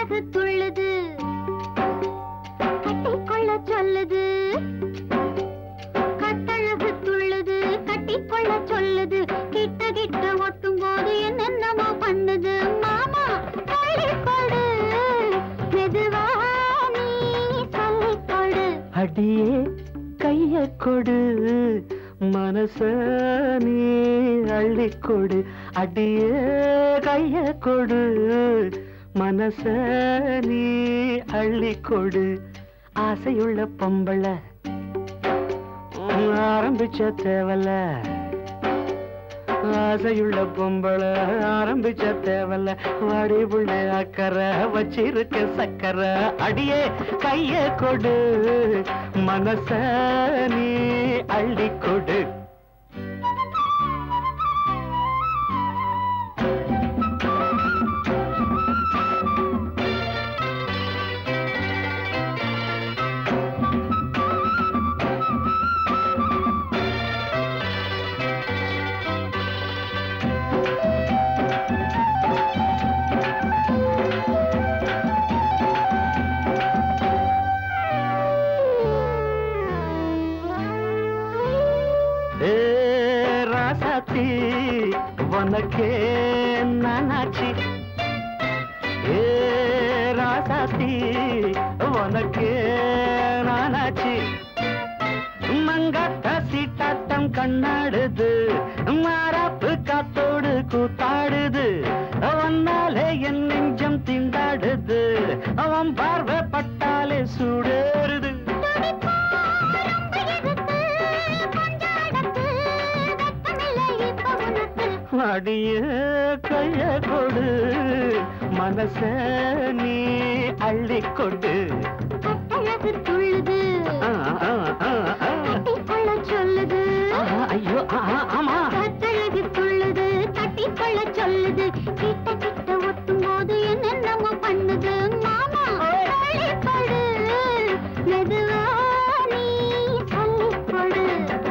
கட்டழகு துள்ளுது கட்டிக்கொள்ள சொல்லுது கட்டழகு துள்ளுது கட்டிக்கொள்ள சொல்லுது கிட்ட கிட்ட ஒட்டும் போது என்னென்னமோ பண்ணுது மாமா சொல்லிக் கொடு மெதுவா நீ சொல்லிக் கொடு அடியே கைய கொடு மனச நீ அள்ளி கொடு அடியே கைய கொடு மனச நீ அள்ளி கொடு ஆசையுள்ள பொம்பள ஆரம்பிச்ச தேவல ஆசையுள்ள பொம்பள ஆரம்பிச்ச தேவல வாடி புள்ள அக்கறை வச்சிருக்க சக்கரை அடியே கைய கொடு மனச நீ அள்ளி கொடு ஏ ராசாத்தி உனக்கே நானாச்சி ஏ ராசாத்தி உனக்கே நானாச்சி மங்காத்த சீட்டாட்டம் கண்ணாடுது மாறாப்பு காத்தோடு கூத்தாடுது அவனாலே என் நெஞ்சம் திண்டாடுது அவன் பார்வை பட்டாலே சூடேறுது அடிய கைய கொடு மனச நீ அள்ளி கொடு கட்டழகு துள்ளுது ஆ, ஆ, ஆ, ஆ. கட்டிக்கொள்ள சொல்லுது ஆ, ஐயோ ஆ, ஆ, ஆமா கட்டழகு துள்ளுது கட்டிக்கொள்ள சொல்லுது கிட்ட கிட்ட ஒட்டும் போது என்னென்னமோ பண்ணுது மாமா சொல்லிக் கொடு மெதுவா நீ சொல்லிக் கொடு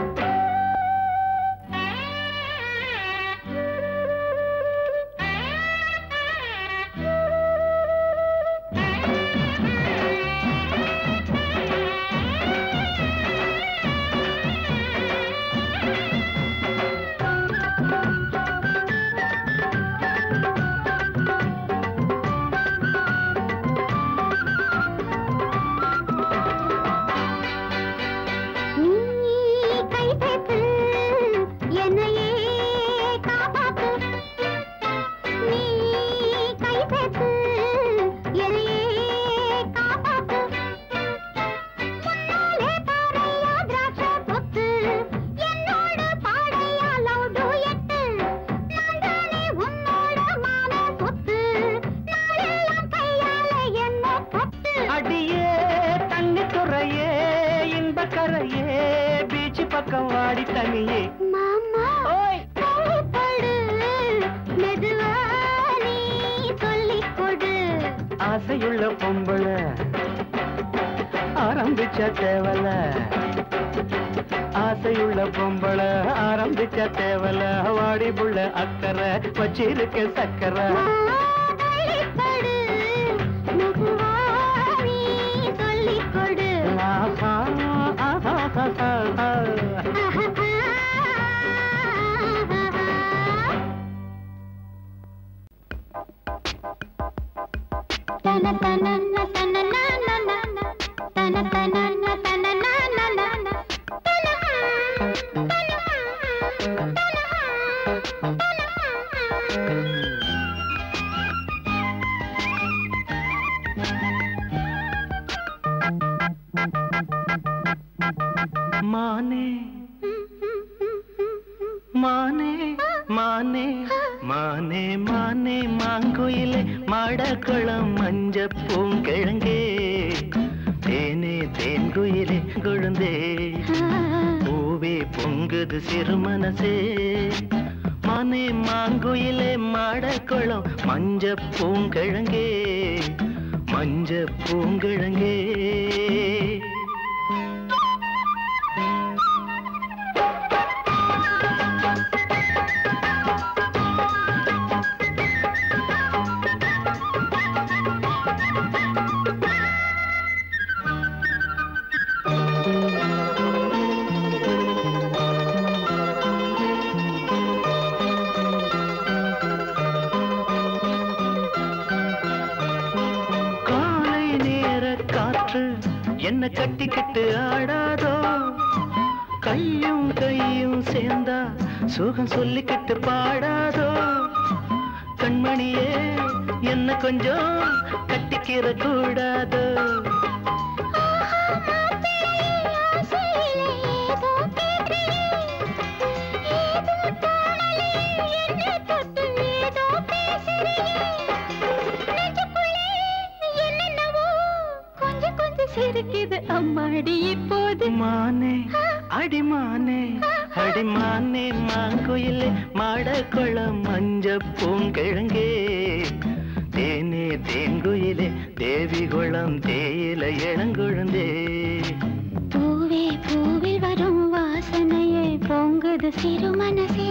நீ கை சேர்த்து என்னையே காப்பாத்து நீ கை சேர்த்து என்னையே காப்பாத்து முன்னாலே பாறையா திராட்சை கொத்து என்னோட பாடையா லவ் டூயட்டு நான் தானே உன்னோட மான சொத்து நாளெல்லாம் கையால என்ன கொத்து அடியே தண்ணி துறையே இன்ப கரையே பீச்சு பக்கம் வாடி தனியே மாமா ஓய் சொல்லிக்கொடு மெதுவா நீ சொல்லிக் கொடு ஆசையுள்ள பொம்பள ஆரம்பிச்ச தேவல ஆசையுள்ள பொம்பள ஆரம்பிச்ச தேவல வாடி புள்ள அக்கறை வச்சிருக்க சக்கரை சொல்லிக் கொடு மெதுவா நீ சொல்லிக் கொடு ஆஹா, ஆஹா, ஆஹா, ஆஹா. தன தனன தனனனனன, தன தனன தனனனனன, தன தன தன மானே மானே மானே மானே மானே மாங்குயிலே மாடக்குளம் மஞ்ச பூங்கிழங்கே தேனே தேன்குயிலே கொழுந்தே பூவே பொங்குது சிறு மனசே மானே மாங்குயிலே மாடக்குளம் மஞ்ச பூங்கிழங்கே மஞ்ச பூங்கிழங்கே என்ன கட்டிக்கிட்டு ஆடாதோ கையும் கையும் சேர்ந்தா சுகம் சொல்லிக்கிட்டு பாடாதோ கண்மணியே என்ன கொஞ்சம் கட்டிக்கிற கூடாதோ சிரிக்குது அம்மாடி இப்போது மானே அடிமானே அடிமானே மாங்குயிலே மாடக்குளம் மஞ்ச பூங்கிழங்கே தேனே தேன்குயிலே தேவி குளம் தேயில இளங்குழந்தே பூவே பூவில் வரும் வாசனையே பொங்குது சிறு மனசே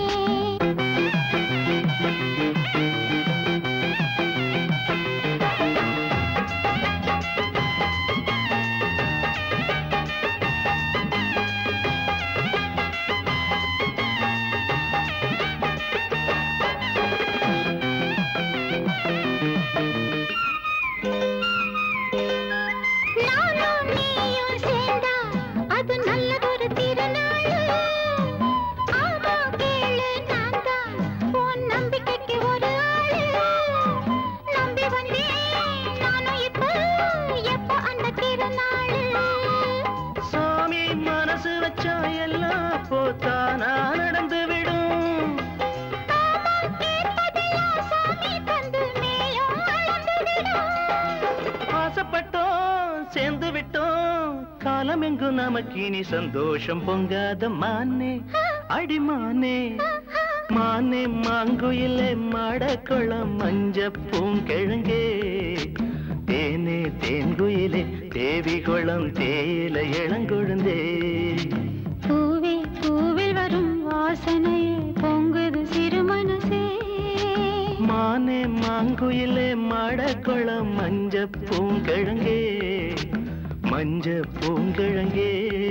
நானும் நீயும் சேர்ந்தா அது நல்லதொரு திருநாள் ஆமா கேளு நான் தான் உன் நம்பிக்கைக்கு ஒரு ஆளு நம்பி வந்தேன் நானும் இப்போ எப்போ அந்த திருநாள் சாமி மனசு வச்சா எல்லாம் போத்தானா நடந்து விடும் கேட்பதெல்லாம் சாமி தந்து மேலும் அளந்து விடும் ஆசைப்பட்டோம் சேர்ந்து விட்டோம் காலம் எங்கும் நமக்கு இனி சந்தோஷம் பொங்காத மானே அடிமானே மானே மாங்குயிலே மாடக்குளம் மஞ்ச பூங்கிழங்கே தேனே தேன்குயிலே தேவி குளம் தேயில இளங்குழுந்தே பூவே பூவில் வரும் வாசனையே பொங்குது சிறு மனசே மானே மாங்குயிலே மாடக்குளம் மஞ்ச பூங்கிழங்கே மஞ்ச பூங்கிழங்கே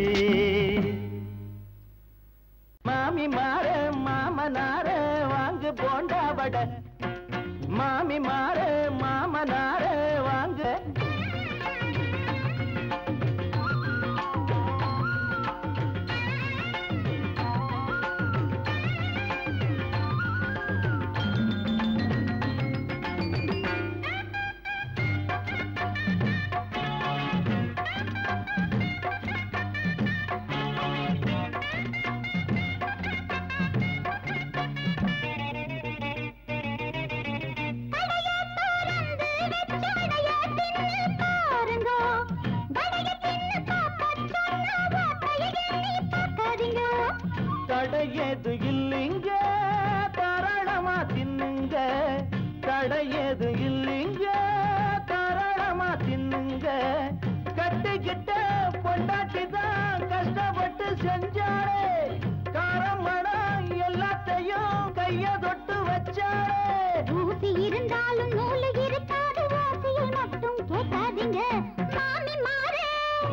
மாமி மாற மாமனார வாங்கு போண்டா வட மாமி மாற மாமனார வாங்க பாருங்க வடைய தின்னு பார்க்க சொன்ன வார்த்தையை எண்ணி பார்க்காதீங்க தடையது இல்லைங்க தாராளமா தின்னுங்க தடையது இல்லைங்க தாராளமா தின்னுங்க கட்டிக்கிட்ட பொண்டாட்டி தான் கஷ்டப்பட்டு செஞ்சாளே காரம் மடம் எல்லாத்தையும் கைய தொட்டு வச்சாளே ஊசி இருந்தாலும் நூலு இருக்காது ஓசையை மட்டும் கேட்காதீங்க மாமி மாறே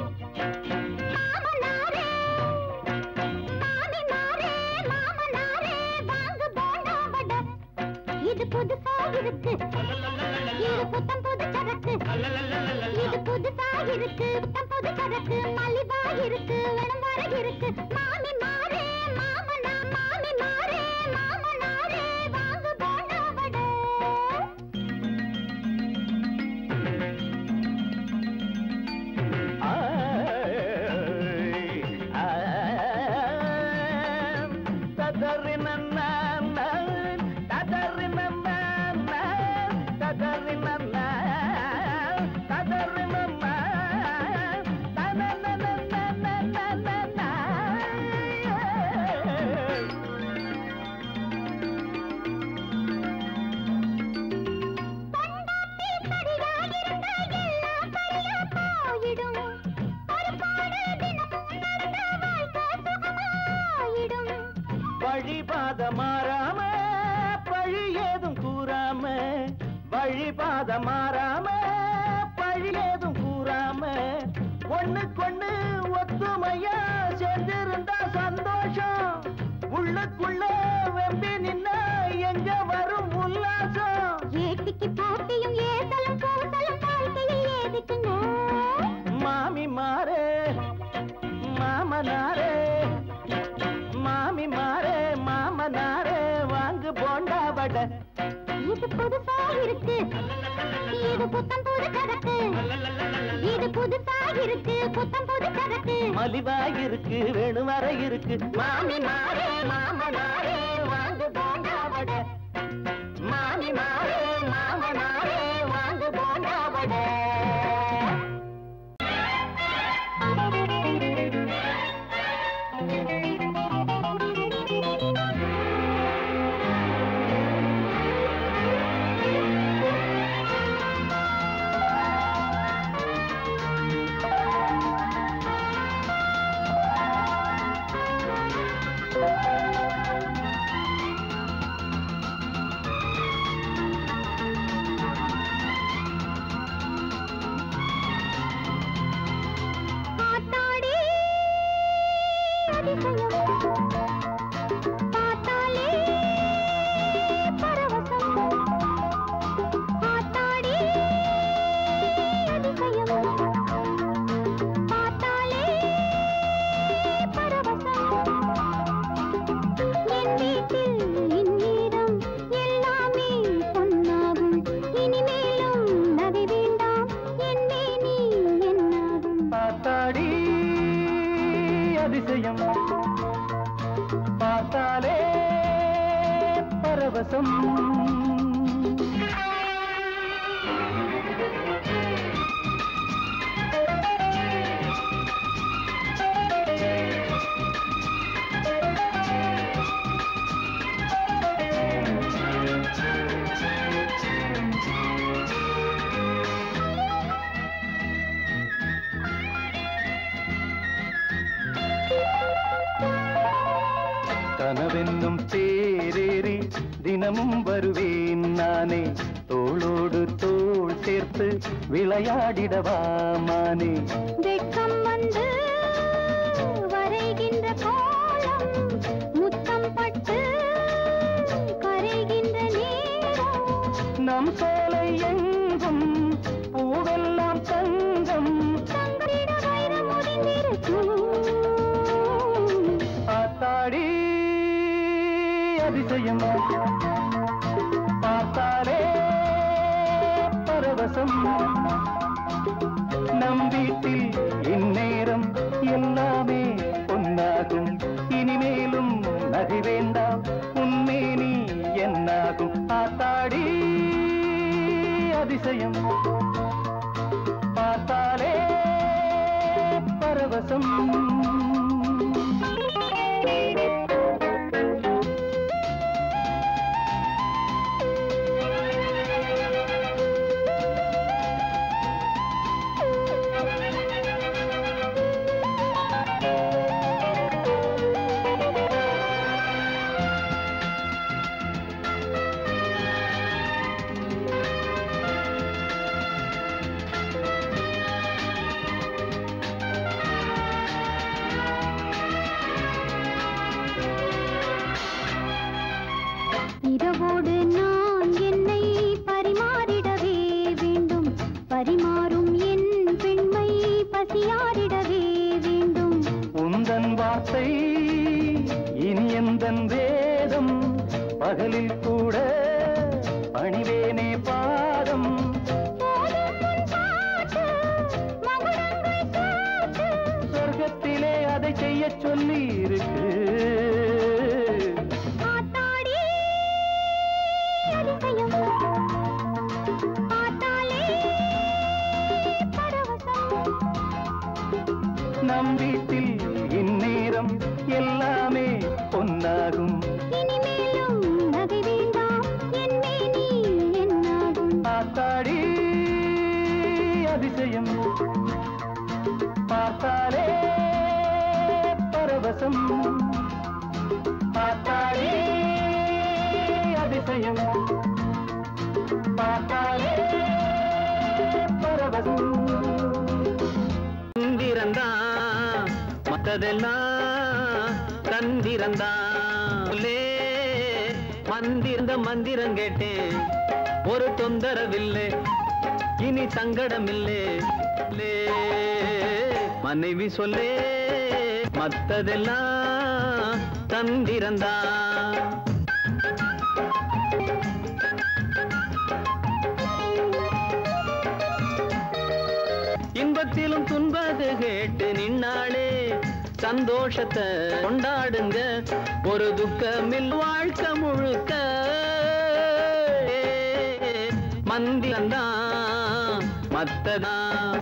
மாமனாரே மாமி மாறே மாமனாரே வாங்க போண்டா வடை இது புதுசா இருக்கு இது புத்தம் புது சரக்கு இது புதுசா இருக்கு புத்தம் புது சரக்கு மலிவா இருக்கு வேணும் வர இருக்கு மாமி மாறே மாமனா மாமி மாறே மாமனாரே வாங்க போண்டா வடை பொண்டாட்டி சரியா இருந்தா எல்லாம் சரியா போயிடும் ஒரு பாடு தினமும் நடந்த வாழ்க்கை சுகமாயிடும் வழிபாத மாறாம பழி ஏதும் கூறாம வழிபாத மாறாம பழி ஏதும் கூறாம ஒண்ணுக்கொண்ணு ஒத்துமையா சேர்ந்திருந்தா சந்தோஷம் உள்ளுக்குள்ள வெம்பி நின்னா எங்க வரும் உல்லாசம் ஏட்டிக்கு போட்டியும் ஏதலும் கூட்டலும் வாழ்க்கையில் ஏதுக்குங்க மாமி இருக்கு இது புத்தம் புது சரக்கு இது புதுசா இருக்கு புத்தம் புது சரக்கு மலிவாய் இருக்கு வேணும் வர இருக்கு மாமினாரே மாமனாரே வாங்கு போண்டாவட மாமினாரே மாமனாரே வாங்கு போண்டாவட ஆத்தாடி அதிசயம் பார்த்தாலே பரவசம் ஆத்தாடி அதிசயம் பார்த்தாலே பரவசம் என் வீட்டில் இந்நேரம் எல்லாமே பொன்னாகும் இனிமேலும் நகை வேண்டாம் என் மேனி என்னாகும் பார்த்தாடி அதிசயம் பார்த்தாலே பரவசம் கனவென்னும் தேரேறி தினமும் வருவேன் நானே தோளோடு தோள் சேர்த்து விளையாடிடவா மானே வெட்கம் வந்து வரைகின்ற கோலம் முத்தம் பட்டு கரைகின்ற நேரம் நம் சோலை எங்கும் பூவெல்லாம் தங்கம் தங்கிட வைரம் முடிந்திருக்கும் பார்த்தாடி அதிசயம் பார்த்தாலே பரவசம் நம் வீட்டில் இந்நேரம் எல்லாமே பொன்னாகும் இனிமேலும் நகை வேண்டாம் உன்மேனி என்னாகும் பார்த்தாடி அதிசயம் பார்த்தாலே பரவசம் இரவோடு நான் என்னை பரிமாறிடவே வேண்டும் பரிமாறும் என் பெண்மை பசியாரிடவே வேண்டும் உந்தன் வார்த்தை இனி எந்தன் வேதம் பகலில் கூட பணிவேனே பாதம் போதும் உன் பாட்டு, மகுடங்கள் சாத்து. சொர்க்கத்திலே அதை செய்ய சொல்லி இருக்கு ஆத்தாடி அதிசயம் பார்த்தாலே பரவசம் நம் வீட்டில் இந்நேரம் எல்லாமே பொன்னாகும் இனிமேலும் நகை வேண்டாம் என் மேனி என்னாகும் பார்த்தாடி அதிசயம் பார்த்தாலே பரவசம் பார்த்தாலே அதிசயம் பார்த்தாலே பரவசம் தந்திரந்தா மத்ததெல்லாம் தந்திரந்தா உள்ளே மந்திருந்த மந்திரம் கேட்டேன் ஒரு தொந்தரவில்லை இனி சங்கடமில்லை லே, மனைவி சொல்லே மத்ததெல்லாம் தந்திரந்தா துன்பத்திலும் துன்பது கேட்டு நின்னாளே சந்தோஷத்தை கொண்டாடுங்க ஒரு துக்கமில் வாழ்க்கை முழுக்க மந்திரம்தான் மத்ததான்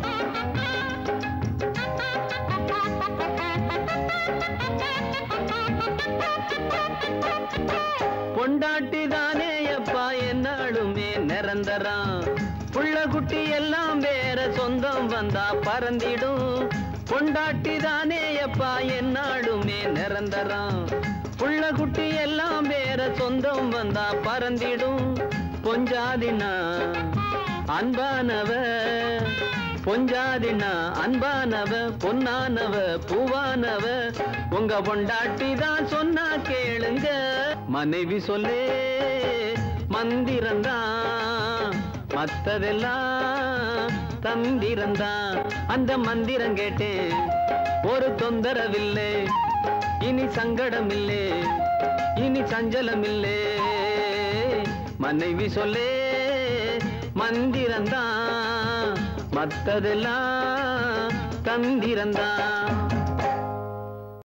பொண்டாட்டி தானே எப்பா என்னாலுமே நிரந்தரம் புள்ள குட்டி எல்லாம் வேற சொந்தம் வந்தா பறந்திடும் பொண்டாட்டி தானே எப்பா என்னாலுமே நிரந்தரம் புள்ள குட்டி எல்லாம் வேற சொந்தம் வந்தா பறந்திடும் பொஞ்சாதினா அன்பானவ பொஞ்சாதினா அன்பானவ பொன்னானவ பூவானவ உங்க பொண்டாட்டி தான் சொன்னா கேளுங்க மனைவி சொல்லே மந்திரந்தான் மத்ததெல்லாம் தந்திரந்தான் அந்த மந்திரம் கேட்டேன் ஒரு தொந்தரவில்லை இனி சங்கடம் இல்லை இனி சஞ்சலம் இல்லை மனைவி சொல்லே மந்திரந்தான் மத்ததெல்லாம் தந்திரந்தான்